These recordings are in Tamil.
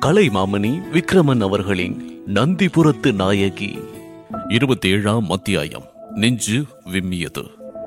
கலைமாமணி விக்ரமன் அவர்களின் நந்திபுரத்து நாயகி இருபத்தி ஏழாம் அத்தியாயம் நெஞ்சு விம்மியது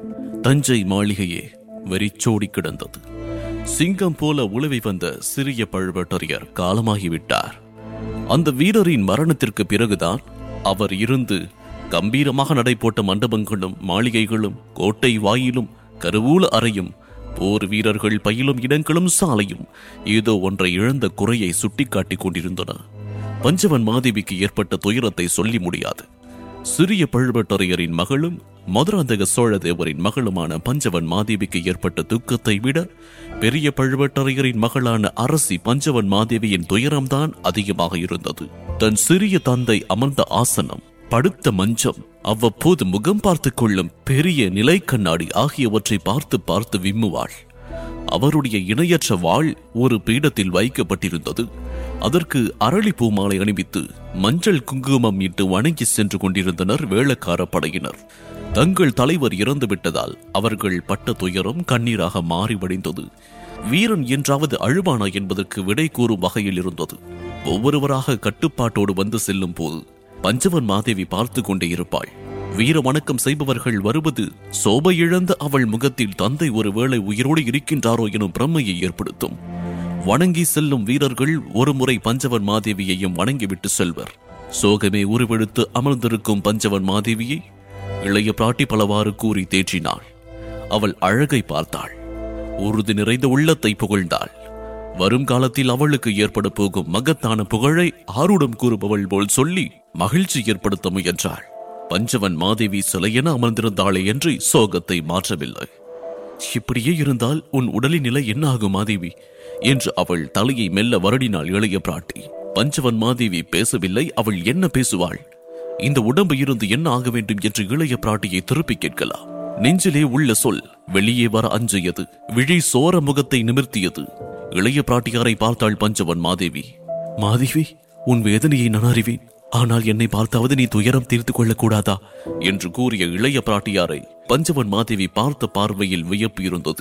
தஞ்சை மாளிகையே வெறிச்சோடி கிடந்தது சிங்கம் போல உழவி வந்த சிறிய பழுவேட்டரையர் காலமாகிவிட்டார் அந்த வீரரின் மரணத்திற்கு பிறகுதான் அவர் இருந்து கம்பீரமாக நடைபோட்ட மண்டபங்களும் மாளிகைகளும் கோட்டை வாயிலும் கருவூல அறையும் போர் வீரர்கள் பயிலும் இடங்களும் சாலையும் ஏதோ ஒன்றை இழந்த குறையை சுட்டிக்காட்டிக் கொண்டிருந்தன பஞ்சவன் மாதேவிக்கு ஏற்பட்ட துயரத்தை சொல்லி முடியாது சிறிய பழுவேட்டரையரின் மகளும் மதுராந்தக சோழதேவரின் மகளுமான பஞ்சவன் மாதேவிக்கு ஏற்பட்ட துக்கத்தை விட பெரிய பழுவேட்டரையரின் மகளான அரசி பஞ்சவன் மாதேவியின் துயரம்தான் அதிகமாக இருந்தது தன் சிறிய தந்தை அமர்ந்த ஆசனம் படுத்த மஞ்சம் அவ்வப்போது முகம் பார்த்துக் கொள்ளும் பெரிய நிலை கண்ணாடி ஆகியவற்றை பார்த்து பார்த்து விம்முவாள் அவருடைய இணையற்ற வாள் ஒரு பீடத்தில் வைக்கப்பட்டிருந்தது அதற்கு அரளி பூமாலை அணிவித்து மஞ்சள் குங்குமம் இட்டு வணங்கி சென்று கொண்டிருந்தனர் வேளக்கார படையினர் தங்கள் தலைவர் இறந்து விட்டதால் அவர்கள் பட்ட துயரம் கண்ணீராக மாறி வடிந்தது வீரன் என்றாவது அழுவானா என்பதற்கு விடை கூறும் வகையில் இருந்தது ஒவ்வொருவராக கட்டுப்பாட்டோடு வந்து செல்லும் போது பஞ்சவன் மாதேவி பார்த்து கொண்டே இருப்பாள் வீர வணக்கம் செய்பவர்கள் வருவது சோபை இழந்த அவள் முகத்தில் தந்தை ஒருவேளை உயிரோடு இருக்கின்றாரோ எனும் பிரம்மையை ஏற்படுத்தும் வணங்கி செல்லும் வீரர்கள் ஒருமுறை பஞ்சவன் மாதேவியையும் வணங்கிவிட்டு செல்வர் சோகமே உருவெடுத்து அமர்ந்திருக்கும் பஞ்சவன் மாதேவியை இளைய பிராட்டி பலவாறு கூறி தேற்றினாள் அவள் அழகை பார்த்தாள் உறுதி நிறைந்த உள்ளத்தை புகழ்ந்தாள் வரும் காலத்தில் அவளுக்கு ஏற்பட போகும் மகத்தான புகழை ஆருடம் கூறுபவள் போல் சொல்லி மகிழ்ச்சி ஏற்படுத்த முயன்றாள் பஞ்சவன் மாதேவி சிலையென அமர்ந்திருந்தாளே என்று சோகத்தை மாற்றவில்லை இப்படியே இருந்தால் உன் உடலின் நிலை என்ன ஆகும் மாதேவி என்று அவள் தலையை மெல்ல வருடினாள் இளைய பிராட்டி பஞ்சவன் மாதேவி பேசவில்லை அவள் என்ன பேசுவாள் இந்த உடம்பு இருந்து என்ன ஆக வேண்டும் என்று இளைய பிராட்டியை திருப்பி கேட்கலாம் நெஞ்சிலே உள்ள சொல் வெளியே வர அஞ்சியது விழி சோர முகத்தை நிமிர்த்தியது இளைய பிராட்டியாரை பார்த்தாள் பஞ்சவன் மாதேவி மாதேவி உன் வேதனையை நான் அறிவேன் ஆனால் என்னை பார்த்தாவது நீ துயரம் தீர்த்து கொள்ளக் கூடாதா என்று கூறிய இளைய பிராட்டியாரை பஞ்சவன் மாதேவி பார்த்த பார்வையில் வியப்பு இருந்தது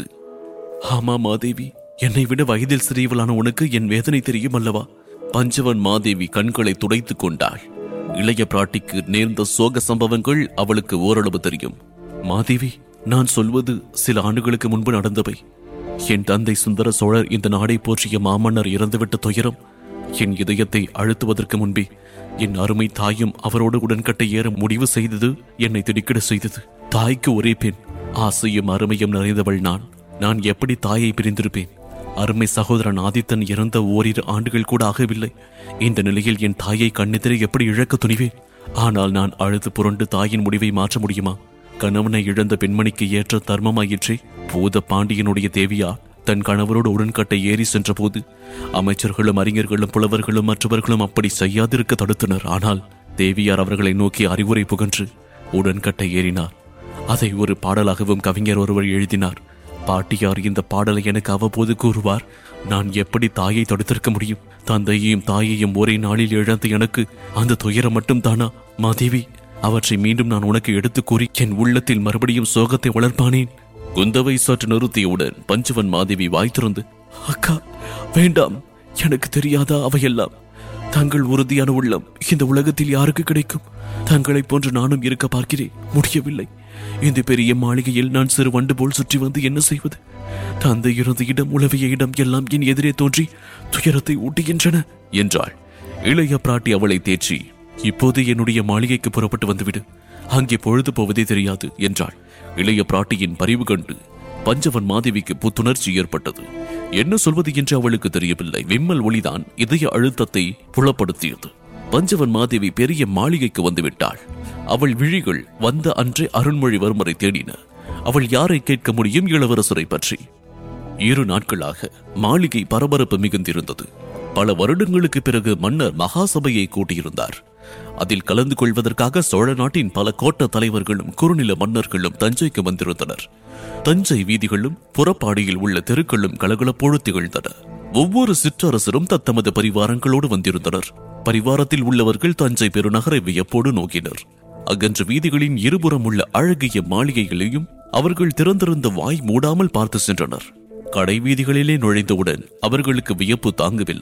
ஆமா மாதேவி என்னை விட வயதில் சிறியவளான உனக்கு என் வேதனை தெரியும் அல்லவா பஞ்சவன் மாதேவி கண்களை துடைத்துக் கொண்டாள் இளைய பிராட்டிக்கு நேர்ந்த சோக சம்பவங்கள் அவளுக்கு ஓரளவு தெரியும் மாதேவி நான் சொல்வது சில ஆண்டுகளுக்கு முன்பு நடந்தவை என் தந்தை சுந்தர சோழர் இந்த நாடை போற்றிய மாமன்னர் இறந்துவிட்ட துயரம் என் இதயத்தை அழுத்துவதற்கு முன்பே என் அருமை தாயும் அவரோடு உடன்கட்டை ஏற முடிவு செய்தது என்னை திடுக்கிட செய்தது தாய்க்கு ஒரே பெண் ஆசையும் அருமையும் நிறைந்தவள் நான் நான் எப்படி தாயை பிரிந்திருப்பேன் அருமை சகோதரன் ஆதித்தன் இறந்த ஓரிரு ஆண்டுகள் கூட ஆகவில்லை இந்த நிலையில் என் தாயை கண்ணெதிரே எப்படி இழக்க துணிவேன் ஆனால் நான் அழுது புரண்டு தாயின் முடிவை மாற்ற முடியுமா கணவனை இழந்த பெண்மணிக்கு ஏற்ற தர்மமாயிற்றே பூத பாண்டியனுடைய தேவியா தன் கணவரோடு உடன்கட்டை ஏறி சென்றபோது அமைச்சர்களும் அறிஞர்களும் புலவர்களும் மற்றவர்களும் அப்படி செய்யாதிருக்க தடுத்தனர் ஆனால் தேவியார் அவர்களை நோக்கி அறிவுரை புகன்று உடன்கட்டை ஏறினார் அதை ஒரு பாடலாகவும் கவிஞர் ஒருவர் எழுதினார் பாட்டியார் இந்த பாடலை எனக்கு அவ்வப்போது கூறுவார் நான் எப்படி தாயை தடுத்திருக்க முடியும் தந்தையையும் தாயையும் ஒரே நாளில் இழந்த எனக்கு அந்த துயரம் மட்டும் தானா மாதேவி அவற்றை மீண்டும் நான் உனக்கு எடுத்துக் கூறி என் உள்ளத்தில் மறுபடியும் சோகத்தை வளர்ப்பானேன் குந்தவை சற்று நிறுத்தியவுடன் பஞ்சவன் மாதேவி வாய் திறந்து அக்கா வேண்டாம் எனக்கு தெரியாதா அவையெல்லாம் தங்கள் உறுதியான உள்ளம் இந்த உலகத்தில் யாருக்கு கிடைக்கும் தங்களைப் போன்று நானும் இருக்க பார்க்கிறேன் முடியவில்லை இந்த பெரிய மாளிகையில் நான் சிறு வண்டு போல் சுற்றி வந்து என்ன செய்வது தந்தை இறந்த இடம் உளவிய இடம் எல்லாம் என் எதிரே தோன்றி துயரத்தை ஊட்டுகின்றன என்றாள் இளைய பிராட்டி அவளை தேற்றி இப்போது என்னுடைய மாளிகைக்கு புறப்பட்டு வந்துவிடு அங்கே பொழுது போவதே தெரியாது என்றாள் இளைய பிராட்டியின் பரிவு கண்டு பஞ்சவன் மாதேவிக்கு புத்துணர்ச்சி ஏற்பட்டது என்ன சொல்வது என்று அவளுக்கு தெரியவில்லை விம்மல் ஒளிதான் இதய அழுத்தத்தை புலப்படுத்தியது பஞ்சவன் மாதேவி பெரிய மாளிகைக்கு வந்துவிட்டாள் அவள் விழிகள் வந்த அன்றே அருண்மொழிவர்மரை தேடின அவள் யாரை கேட்க முடியும் இளவரசரை பற்றி இரு நாட்களாக மாளிகை பரபரப்பு மிகுந்திருந்தது பல வருடங்களுக்கு பிறகு மன்னர் மகாசபையை கூட்டியிருந்தார் அதில் கலந்து கொள்வதற்காக சோழ நாட்டின் பல கோட்ட தலைவர்களும் குறுநில மன்னர்களும் தஞ்சைக்கு வந்திருந்தனர் தஞ்சை வீதிகளும் புறப்பாடியில் உள்ள தெருக்களும் கலகலப்போடு திகழ்ந்தன ஒவ்வொரு சிற்றரசரும் தத்தமது பரிவாரங்களோடு வந்திருந்தனர் பரிவாரத்தில் உள்ளவர்கள் தஞ்சை பெருநகரை வியப்போடு நோக்கினர் அகன்ற வீதிகளின் இருபுறம் உள்ள அழகிய மாளிகைகளையும் அவர்கள் திறந்திருந்த வாய் மூடாமல் பார்த்து சென்றனர் கடை வீதிகளிலே நுழைந்தவுடன் அவர்களுக்கு வியப்பு தாங்கவில்லை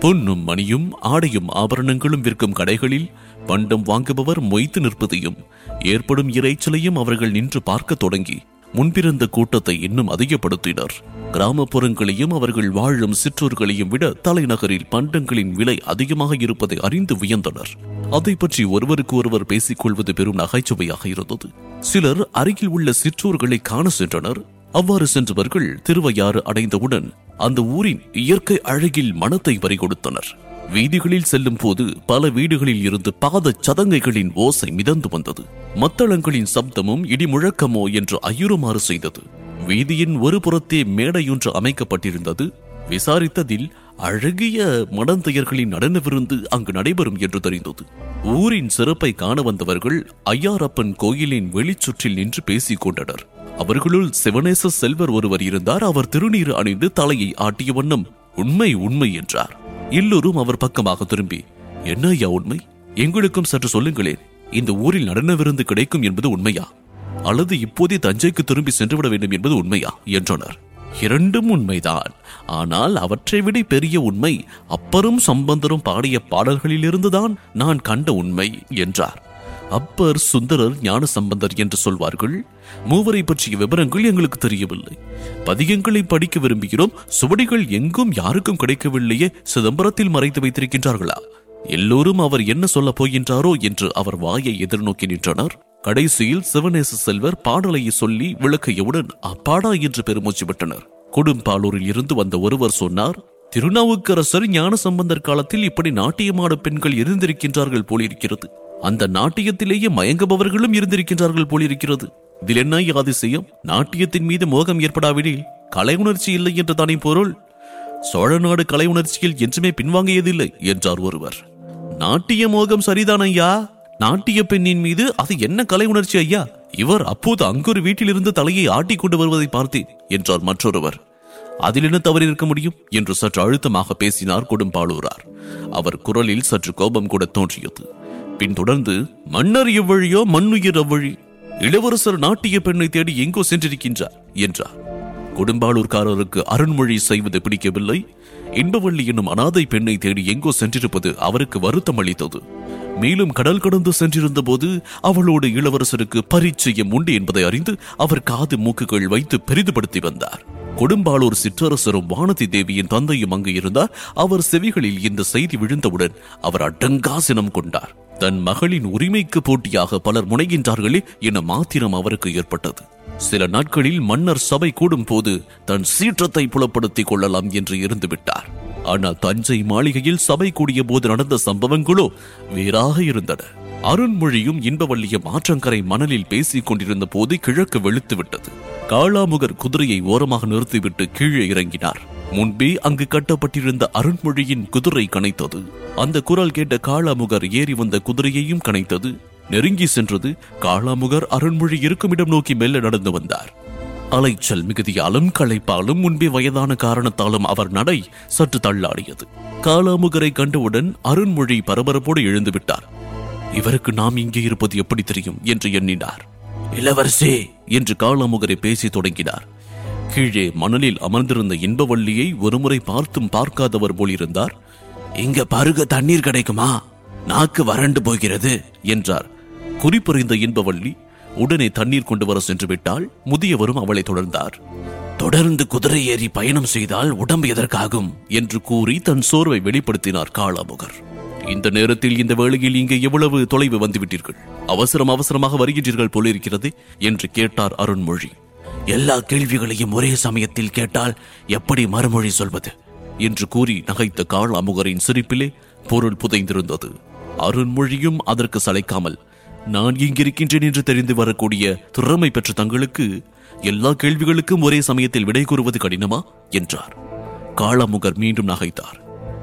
பொன்னும் மணியும் ஆடையும் ஆபரணங்களும் விற்கும் கடைகளில் பண்டம் வாங்குபவர் மொய்த்து நிற்பதையும் ஏற்படும் இரைச்சலையும் அவர்கள் நின்று பார்க்கத் தொடங்கி முன்பிருந்த கூட்டத்தை இன்னும் அதிகப்படுத்தினர் கிராமப்புறங்களையும் அவர்கள் வாழும் சிற்றூர்களையும் விட தலைநகரில் பண்டங்களின் விலை அதிகமாக இருப்பதை அறிந்து வியந்தனர் அதை பற்றி ஒருவருக்கு ஒருவர் பேசிக் கொள்வது பெரும் நகைச்சுவையாக இருந்தது சிலர் அருகில் உள்ள சிற்றூர்களை காண சென்றனர் அவ்வாறு சென்றவர்கள் திருவையாறு அடைந்தவுடன் அந்த ஊரின் இயற்கை அழகில் மனத்தை பறிகொடுத்தனர் வீதிகளில் செல்லும் போது பல வீடுகளில் இருந்து பாத சதங்கைகளின் ஓசை மிதந்து வந்தது மத்தளங்களின் சப்தமும் இடி முழக்கமோ என்று ஐயுறுமாறு செய்தது வீதியின் ஒரு புறத்தே மேடையொன்று அமைக்கப்பட்டிருந்தது விசாரித்ததில் அழகிய மடந்தையர்களின் நடன விருந்து அங்கு நடைபெறும் என்று தெரிந்தது ஊரின் சிறப்பை காண வந்தவர்கள் ஐயாரப்பன் கோயிலின் வெளிச்சுற்றில் நின்று பேசிக் கொண்டனர் அவர்களுள் சிவனேச செல்வர் ஒருவர் இருந்தார் அவர் திருநீர் அணிந்து தலையை ஆட்டிய வண்ணம் உண்மை உண்மை என்றார் எல்லோரும் அவர் பக்கமாக திரும்பி என்ன ஐயா உண்மை எங்களுக்கும் சற்று சொல்லுங்களேன் இந்த ஊரில் நடன விருந்து கிடைக்கும் என்பது உண்மையா அல்லது இப்போதே தஞ்சைக்கு திரும்பி சென்றுவிட வேண்டும் என்பது உண்மையா என்றனர் இரண்டும் உண்மைதான் ஆனால் அவற்றை விட பெரிய உண்மை அப்பரும் சம்பந்தரும் பாடிய பாடல்களிலிருந்துதான் நான் கண்ட உண்மை என்றார் அப்பர் சுந்தரர் ஞான சம்பந்தர் என்று சொல்வார்கள் மூவரை பற்றிய விவரங்கள் எங்களுக்கு தெரியவில்லை பதிகங்களை படிக்க விரும்புகிறோம் சுவடிகள் எங்கும் யாருக்கும் கிடைக்கவில்லையே சிதம்பரத்தில் மறைத்து வைத்திருக்கின்றார்களா எல்லோரும் அவர் என்ன சொல்லப் போகின்றாரோ என்று அவர் வாயை எதிர்நோக்கி நின்றனர் கடைசியில் சிவநேச செல்வர் பாடலை சொல்லி விளக்கையவுடன் அப்பாடா என்று பெருமூச்சு விட்டனர் கொடும்பாலூரில் இருந்து வந்த ஒருவர் சொன்னார் திருநாவுக்கரசர் ஞான சம்பந்தர் காலத்தில் இப்படி நாட்டியமாடும் பெண்கள் இருந்திருக்கின்றார்கள் போலிருக்கிறது அந்த நாட்டியத்திலேயே மயங்குபவர்களும் இருந்திருக்கின்றார்கள் போலிருக்கிறது இதில் என்ன அதிசயம் நாட்டியத்தின் மீது மோகம் ஏற்படாவிடில் கலை உணர்ச்சி இல்லை என்று தானே பொருள் சோழ நாடு கலை உணர்ச்சியில் என்றுமே பின்வாங்கியதில்லை என்றார் ஒருவர் நாட்டிய மோகம் சரிதான் ஐயா நாட்டிய பெண்ணின் மீது அது என்ன கலை உணர்ச்சி ஐயா இவர் அப்போது அங்கொரு வீட்டிலிருந்து தலையை ஆட்டிக் கொண்டு வருவதை பார்த்தேன் என்றார் மற்றொருவர் அதில் என்ன தவறு இருக்க முடியும் என்று சற்று அழுத்தமாக பேசினார் கொடும்பாளூரார் அவர் குரலில் சற்று கோபம் கூட தோன்றியது பின் தொடர்ந்து மன்னர் எவ்வழியோ மண்ணுயிர் அவ்வழி இளவரசர் நாட்டிய பெண்ணை தேடி எங்கோ சென்றிருக்கின்றார் என்றார் கொடும்பாளூர்காரருக்கு அருண்மொழி செய்வது பிடிக்கவில்லை இன்பவள்ளி என்னும் அனாதை பெண்ணை தேடி எங்கோ சென்றிருப்பது அவருக்கு வருத்தம் அளித்தது மேலும் கடல் கடந்து சென்றிருந்த போது அவளோடு இளவரசருக்கு பரிச்சயம் உண்டு என்பதை அறிந்து அவர் காது மூக்குகள் வைத்து பெரிதுபடுத்தி வந்தார் கொடும்பாளூர் சிற்றரசரும் வானதி தேவியின் தந்தையும் அங்கு இருந்தார் அவர் செவிகளில் இந்த செய்தி விழுந்தவுடன் அவர் அடங்கா சினம் கொண்டார் தன் மகளின் உரிமைக்கு போட்டியாக பலர் முனைகின்றார்களே என மாத்திரம் அவருக்கு ஏற்பட்டது சில நாட்களில் மன்னர் சபை கூடும் போது தன் சீற்றத்தை புலப்படுத்திக் கொள்ளலாம் என்று இருந்து விட்டார் ஆனால் தஞ்சை மாளிகையில் சபை கூடிய போது நடந்த சம்பவங்களோ வேறாக இருந்தன அருண்மொழியும் இன்பவள்ளியும் ஆற்றங்கரை மணலில் பேசிக் கொண்டிருந்த போது கிழக்கு வெளுத்து விட்டது காளாமுகர் குதிரையை ஓரமாக நிறுத்திவிட்டு கீழே இறங்கினார் முன்பே அங்கு கட்டப்பட்டிருந்த அருண்மொழியின் குதிரை கனைத்தது அந்த குரல் கேட்ட காளாமுகர் ஏறி வந்த குதிரையையும் கனைத்தது நெருங்கி சென்றது காளாமுகர் அருண்மொழி இருக்குமிடம் நோக்கி மெல்ல நடந்து வந்தார் அலைச்சல் மிகுதியாலும் களைப்பாலும் முன்பே வயதான காரணத்தாலும் அவர் நடை சற்று தள்ளாடியது காளாமுகரை கண்டவுடன் அருண்மொழி பரபரப்போடு எழுந்து விட்டார் இவருக்கு நாம் இங்கே இருப்பது எப்படி தெரியும் என்று எண்ணினார் இளவரசே என்று காளாமுகரை பேசி தொடங்கினார் கீழே மணலில் அமர்ந்திருந்த இன்பவள்ளியை ஒருமுறை பார்த்தும் பார்க்காதவர் போலிருந்தார் இங்க பருக தண்ணீர் கிடைக்குமா நாக்கு வறண்டு போகிறது என்றார் குறிப்பறிந்த இன்பவள்ளி உடனே தண்ணீர் கொண்டு வர சென்று விட்டால் முதியவரும் அவளை தொடர்ந்தார் தொடர்ந்து குதிரை ஏறி பயணம் செய்தால் உடம்பு எதற்காகும் என்று கூறி தன் சோர்வை வெளிப்படுத்தினார் காளாமுகர் இந்த நேரத்தில் இந்த வேளையில் இங்கே எவ்வளவு தொலைவு வந்துவிட்டீர்கள் அவசரம் அவசரமாக வருகின்றீர்கள் போலிருக்கிறது என்று கேட்டார் அருண்மொழி எல்லா கேள்விகளையும் ஒரே சமயத்தில் கேட்டால் எப்படி மறுமொழி சொல்வது என்று கூறி நகைத்த காளாமுகரின் சிரிப்பிலே பொருள் புதைந்திருந்தது அருண்மொழியும் அதற்கு சளைக்காமல் நான் இங்கிருக்கின்றேன் என்று தெரிந்து வரக்கூடிய திறமை பெற்ற தங்களுக்கு எல்லா கேள்விகளுக்கும் ஒரே சமயத்தில் விடை கூறுவது கடினமா என்றார் காளாமுகர் மீண்டும் நகைத்தார்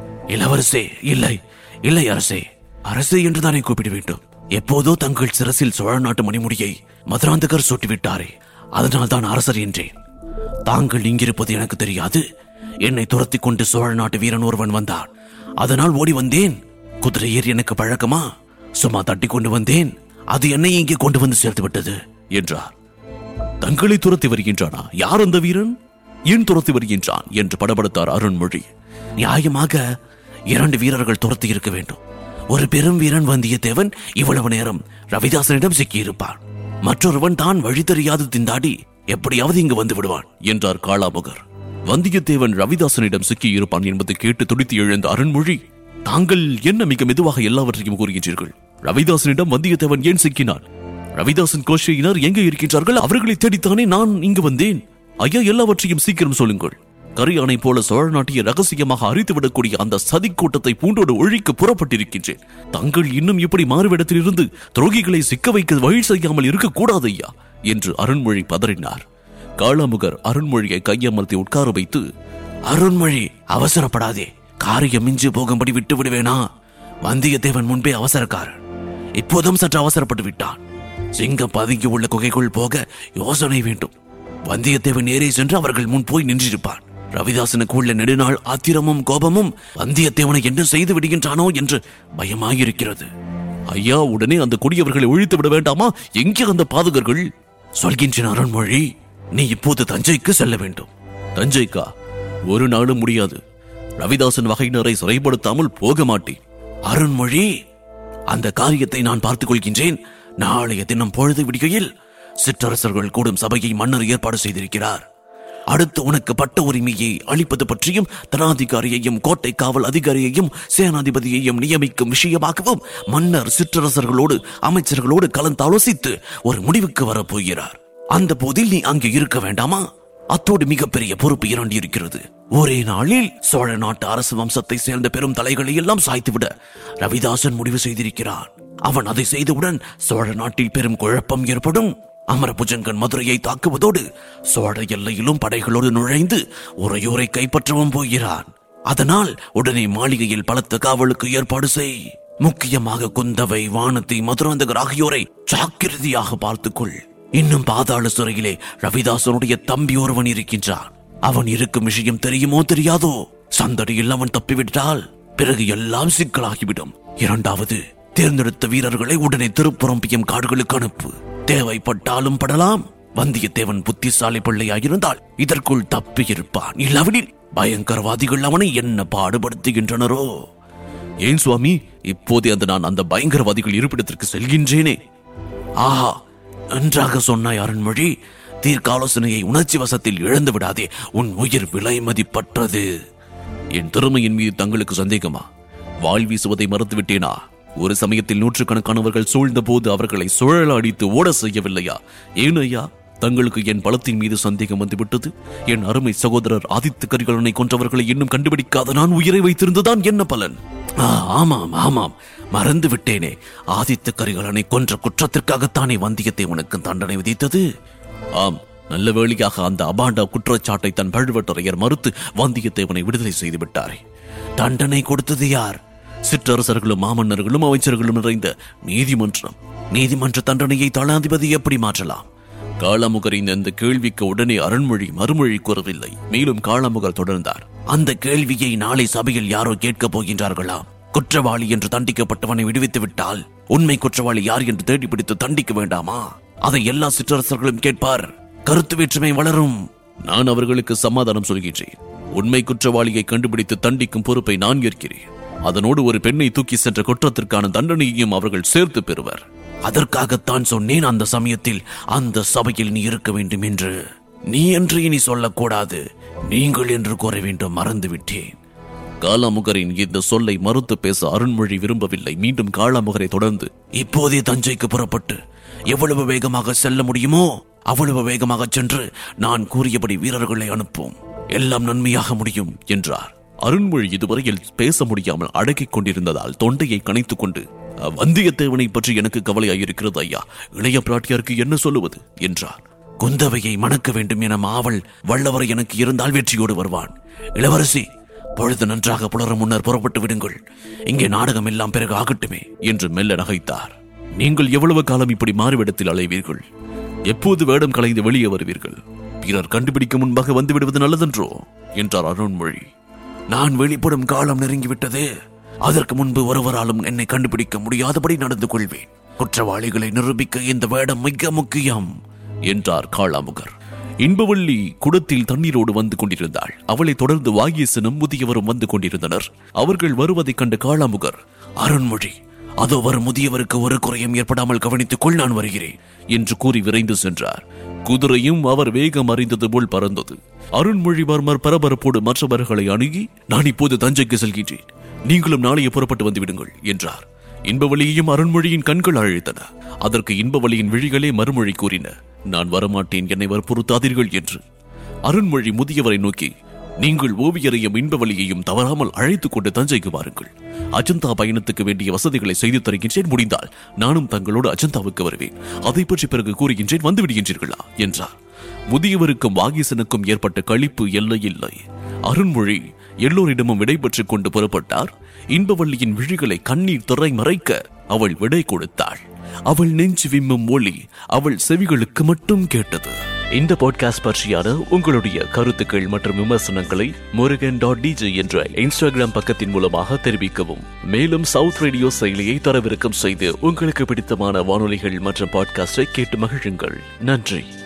இளவரசே இல்லை இல்லை அரசே அரசே என்று தானே கூப்பிட வேண்டும் எப்போதோ தங்கள் சிரசில் சோழ நாட்டு மணிமுடியை மதுராந்தகர் சூட்டிவிட்டாரே அதனால் தான் அரசர் என்றேன் தாங்கள் இங்கிருப்பது எனக்கு தெரியாது என்னை துரத்தி கொண்டு சோழ நாட்டு வீரன் ஒருவன் வந்தான் அதனால் ஓடி வந்தேன் குதிரை ஏறி எனக்கு பழக்கமா சும்மா தட்டி கொண்டு வந்தேன் அது என்னை இங்கே கொண்டு வந்து சேர்த்து விட்டது என்றார் தங்களை துரத்தி வருகின்றானா யார் அந்த வீரன் ஏன் துரத்தி வருகின்றான் என்று படபடுத்தார் அருண்மொழி நியாயமாக இரண்டு வீரர்கள் துரத்தி இருக்க வேண்டும் ஒரு பெரும் வீரன் வந்தியத்தேவன் இவ்வளவு நேரம் ரவிதாசனிடம் சிக்கியிருப்பான் மற்றொருவன் தான் வழி தெரியாது திண்டாடி எப்படியாவது இங்கு வந்து விடுவான் என்றார் காளாமுகர் வந்தியத்தேவன் ரவிதாசனிடம் சிக்கியிருப்பான் என்பதை கேட்டு துடித்து எழுந்த அருண்மொழி தாங்கள் என்ன மிக மெதுவாக எல்லாவற்றையும் கூறுகின்றீர்கள் ரவிதாசனிடம் வந்தியத்தேவன் ஏன் சிக்கினான் ரவிதாசன் கோஷையினர் எங்கே இருக்கின்றார்கள் அவர்களை தேடித்தானே நான் இங்கு வந்தேன் ஐயா எல்லாவற்றையும் சீக்கிரம் சொல்லுங்கள் கரியானை போல சோழ நாட்டிய ரகசியமாக அறித்துவிடக்கூடிய அந்த சதி கூட்டத்தை பூண்டோடு ஒழிக்க புறப்பட்டிருக்கின்றேன் தங்கள் இன்னும் இப்படி மாறுவிடத்திலிருந்து துரோகிகளை சிக்க வைக்க வழி செய்யாமல் இருக்கக்கூடாது ஐயா என்று அருண்மொழி பதறினார் காளாமுகர் அருண்மொழியை கையமர்த்தி உட்கார வைத்து அருண்மொழி அவசரப்படாதே காரியம் மிஞ்சு போகும்படி விட்டு விடுவேனா வந்தியத்தேவன் முன்பே அவசரக்காரன் இப்போதும் சற்று அவசரப்பட்டு விட்டான் சிங்கம் பதுங்கி உள்ள குகைக்குள் போக யோசனை வேண்டும் வந்தியத்தேவன் நேரே சென்று அவர்கள் முன் போய் நின்றிருப்பான் ரவிதாசனுக்கு உள்ள நெடுநாள் ஆத்திரமும் கோபமும் வந்தியத்தேவனை என்ன செய்து விடுகின்றானோ என்று பயமாயிருக்கிறது ஐயா உடனே அந்த கொடியவர்களை ஒழித்து விட வேண்டாமா எங்கே அந்த பாதகர்கள் சொல்கின்றன அருண்மொழி நீ இப்போது தஞ்சைக்கு செல்ல வேண்டும் தஞ்சைக்கா ஒரு நாளும் முடியாது ரவிதாசன் வகையினரை சிறைப்படுத்தாமல் போக மாட்டேன் அருண்மொழி அந்த காரியத்தை நான் பார்த்துக் கொள்கின்றேன் நாளைய தினம் பொழுது விடுகையில் சிற்றரசர்கள் கூடும் சபையை மன்னர் ஏற்பாடு செய்திருக்கிறார் அடுத்து உனக்கு பட்ட உரிமையை அளிப்பது பற்றியும் தனாதிகாரியையும் கோட்டை காவல் அதிகாரியையும் சேனாதிபதியையும் நியமிக்கும் விஷயமாகவும் மன்னர் சிற்றரசர்களோடு அமைச்சர்களோடு கலந்தாலோசித்து ஒரு முடிவுக்கு வரப்போகிறார் அந்த போதில் நீ அங்கே இருக்க வேண்டாமா அத்தோடு மிகப்பெரிய பொறுப்பு இரண்டு இருக்கிறது ஒரே நாளில் சோழ நாட்டு அரசு வம்சத்தை சேர்ந்த பெரும் தலைகளை எல்லாம் சாய்த்துவிட ரவிதாசன் முடிவு செய்திருக்கிறான் அவன் அதை செய்தவுடன் சோழ நாட்டில் பெரும் குழப்பம் ஏற்படும் அமரபுஜங்கன் மதுரையை தாக்குவதோடு சோழ எல்லையிலும் படைகளோடு நுழைந்து உரையோரை கைப்பற்றவும் போகிறான் அதனால் உடனே மாளிகையில் பலத்த காவலுக்கு ஏற்பாடு செய் முக்கியமாக குந்தவை வானதி மதுராந்தகர் ஆகியோரை ஜாக்கிரதையாக பார்த்துக்கொள் இன்னும் பாதாள சிறையிலே ரவிதாசனுடைய தம்பி ஒருவன் இருக்கின்றான் அவன் இருக்கும் விஷயம் தெரியுமோ தெரியாதோ சந்தடியில் அவன் தப்பிவிட்டால் பிறகு எல்லாம் சிக்கலாகிவிடும் இரண்டாவது தேர்ந்தெடுத்த வீரர்களை உடனே திருப்புறம்பியம் காடுகளுக்கு அனுப்பு தேவைப்பட்டாலும் படலாம் வந்தியத்தேவன் புத்திசாலி பிள்ளையாயிருந்தால் இதற்குள் தப்பி இருப்பான் இல்லாவிடில் பயங்கரவாதிகள் அவனை என்ன பாடுபடுத்துகின்றனரோ ஏன் சுவாமி இப்போதே அந்த நான் அந்த பயங்கரவாதிகள் இருப்பிடத்திற்கு செல்கின்றேனே ஆஹா நன்றாக சொன்னாய் அருண்மொழி தீர்க்க ஆலோசனையை உணர்ச்சி வசத்தில் இழந்து விடாதே உன் உயிர் விலை மதிப்பற்றது என் திறமையின் மீது தங்களுக்கு சந்தேகமா வாழ் வீசுவதை மறந்து விட்டேனா ஒரு சமயத்தில் நூற்றுக்கணக்கானவர்கள் சூழ்ந்த போது அவர்களை சுழல அடித்து ஓட செய்யவில்லையா ஏன் ஐயா தங்களுக்கு என் பலத்தின் மீது சந்தேகம் வந்துவிட்டது என் அருமை சகோதரர் ஆதித்த கரிகாலனை கொன்றவர்களை இன்னும் கண்டுபிடிக்காத நான் உயிரை வைத்திருந்துதான் என்ன பலன் ஆ, ஆமாம் ஆமாம் மறந்து விட்டேனே ஆதித்த கரிகாலனை கொன்ற குற்றத்திற்காகத்தானே வந்தியத்தேவனுக்கு தண்டனை விதித்தது ஆம் நல்ல வேளையாக அந்த அபாண்டா குற்றச்சாட்டை தன் பழுவட்டரையர் மறுத்து வந்தியத்தேவனை விடுதலை செய்து விட்டாரே தண்டனை கொடுத்தது யார் சிற்றரசர்களும் மாமன்னர்களும் அமைச்சர்களும் நிறைந்த நீதிமன்றம் நீதிமன்ற தண்டனையை தளாதிபதி எப்படி மாற்றலாம் காளாமுகரின் அந்த கேள்விக்கு உடனே அருண்மொழி மறுமொழி கூறவில்லை மேலும் காளாமுகர் தொடர்ந்தார் அந்த கேள்வியை நாளை சபையில் யாரோ கேட்கப் போகின்றார்களாம் குற்றவாளி என்று தண்டிக்கப்பட்டவனை விடுவித்து விட்டால் உண்மை குற்றவாளி யார் என்று தேடி பிடித்து தண்டிக்க வேண்டாமா அதை எல்லா சிற்றரசர்களும் கேட்பார் கருத்து வேற்றுமை வளரும் நான் அவர்களுக்கு சமாதானம் சொல்கின்றேன் உண்மை குற்றவாளியை கண்டுபிடித்து தண்டிக்கும் பொறுப்பை நான் ஏற்கிறேன் அதனோடு ஒரு பெண்ணை தூக்கி சென்ற குற்றத்திற்கான தண்டனையையும் அவர்கள் சேர்த்து பெறுவர் அதற்காகத்தான் சொன்னேன் அந்த சமயத்தில் அந்த சபையில் நீ இருக்க வேண்டும் என்று நீ என்று இனி சொல்லக்கூடாது நீங்கள் என்று கூற வேண்டும் மறந்துவிட்டேன் காளாமுகரின் இந்த சொல்லை மறுத்து பேச அருண்மொழி விரும்பவில்லை மீண்டும் காளாமுகரை தொடர்ந்து இப்போதே தஞ்சைக்கு புறப்பட்டு எவ்வளவு வேகமாக செல்ல முடியுமோ அவ்வளவு வேகமாக சென்று நான் கூறியபடி வீரர்களை அனுப்பும் எல்லாம் நன்மையாக முடியும் என்றார் அருண்மொழி இதுவரையில் பேச முடியாமல் அடக்கிக் கொண்டிருந்ததால் தொண்டையை கனைத்துக் கொண்டு "அஹ், வந்தியத்தேவனை பற்றி எனக்கு கவலையாயிருக்கிறது ஐயா இளைய பிராட்டியாருக்கு என்ன சொல்லுவது என்றார் குந்தவையை மணக்க வேண்டும் என மாவல் வல்லவர் எனக்கு இருந்தால் வெற்றியோடு வருவான் இளவரசி பொழுது நன்றாக புலரும் முன்னர் புறப்பட்டு விடுங்கள் இங்கே நாடகம் எல்லாம் பிறகு ஆகட்டுமே என்று மெல்ல நகைத்தார் நீங்கள் எவ்வளவு காலம் இப்படி மாறுவிடத்தில் அலைவீர்கள் எப்போது வேடம் கலைந்து வெளியே வருவீர்கள் பிறர் கண்டுபிடிக்க முன்பாக வந்து விடுவது நல்லதென்றோ என்றார் அருண்மொழி நான் வெளிப்படும் காலம் நெருங்கிவிட்டது அதற்கு முன்பு ஒருவராலும் என்னை கண்டுபிடிக்க முடியாதபடி நடந்து கொள்வேன் குற்றவாளிகளை நிரூபிக்க இந்த வேடம் மிக முக்கியம் என்றார் காளாமுகர் இன்பவள்ளி குடத்தில் தண்ணீரோடு வந்து கொண்டிருந்தாள் அவளை தொடர்ந்து வாகீசனும் முதியவரும் வந்து கொண்டிருந்தனர் அவர்கள் வருவதைக் கண்ட காளாமுகர் அருண்மொழி அதோ வரும் முதியவருக்கு ஒரு குறையும் ஏற்படாமல் கவனித்துக் கொள் நான் வருகிறேன் என்று கூறி விரைந்து சென்றார் குதிரையும் அவர் வேகம் அறிந்தது போல் பறந்தது அருண்மொழிவர்மர் பரபரப்போடு மற்றவர்களை அணுகி நான் இப்போது தஞ்சைக்கு செல்கின்றேன் நீங்களும் நாளையே புறப்பட்டு வந்து விடுங்கள் என்றார் இன்பவழியையும் அருண்மொழியின் கண்கள் அழைத்தன அதற்கு இன்பவழியின் விழிகளே மறுமொழி கூறின நான் வரமாட்டேன் என்னை வற்புறுத்தாதீர்கள் என்று அருண்மொழி முதியவரை நோக்கி நீங்கள் ஓவியரையும் இன்பவழியையும் தவறாமல் அழைத்துக் கொண்டு தஞ்சைக்கு வாருங்கள் அஜந்தா பயணத்துக்கு வேண்டிய வசதிகளை செய்து தருகின்றேன் முடிந்தால் நானும் தங்களோடு அஜந்தாவுக்கு வருவேன் அதை பற்றி பிறகு கூறுகின்றேன் வந்து விடுகின்றீர்களா என்றார் முதியவருக்கும் வாகீசனுக்கும் ஏற்பட்ட களிப்பு எல்லையில்லை அருண்மொழி எல்லோரிடமும் விடை பெற்றுக் கொண்டு புறப்பட்டார் இன்பவள்ளியின் விழிகளை கண்ணீர் திரை மறைக்க அவள் விடை கொடுத்தாள் அவள் நெஞ்சு விம்மும் ஒளி அவள் செவிகளுக்கு மட்டும் கேட்டது இந்த பாட்காஸ்ட் பற்றியான உங்களுடைய கருத்துக்கள் மற்றும் விமர்சனங்களை முருகன் டாட் டிஜே என்ற இன்ஸ்டாகிராம் பக்கத்தின் மூலமாக தெரிவிக்கவும் மேலும் சவுத் ரேடியோ செயலியை தரவிறக்கம் செய்து உங்களுக்கு பிடித்தமான வானொலிகள் மற்றும் பாட்காஸ்டை கேட்டு மகிழுங்கள் நன்றி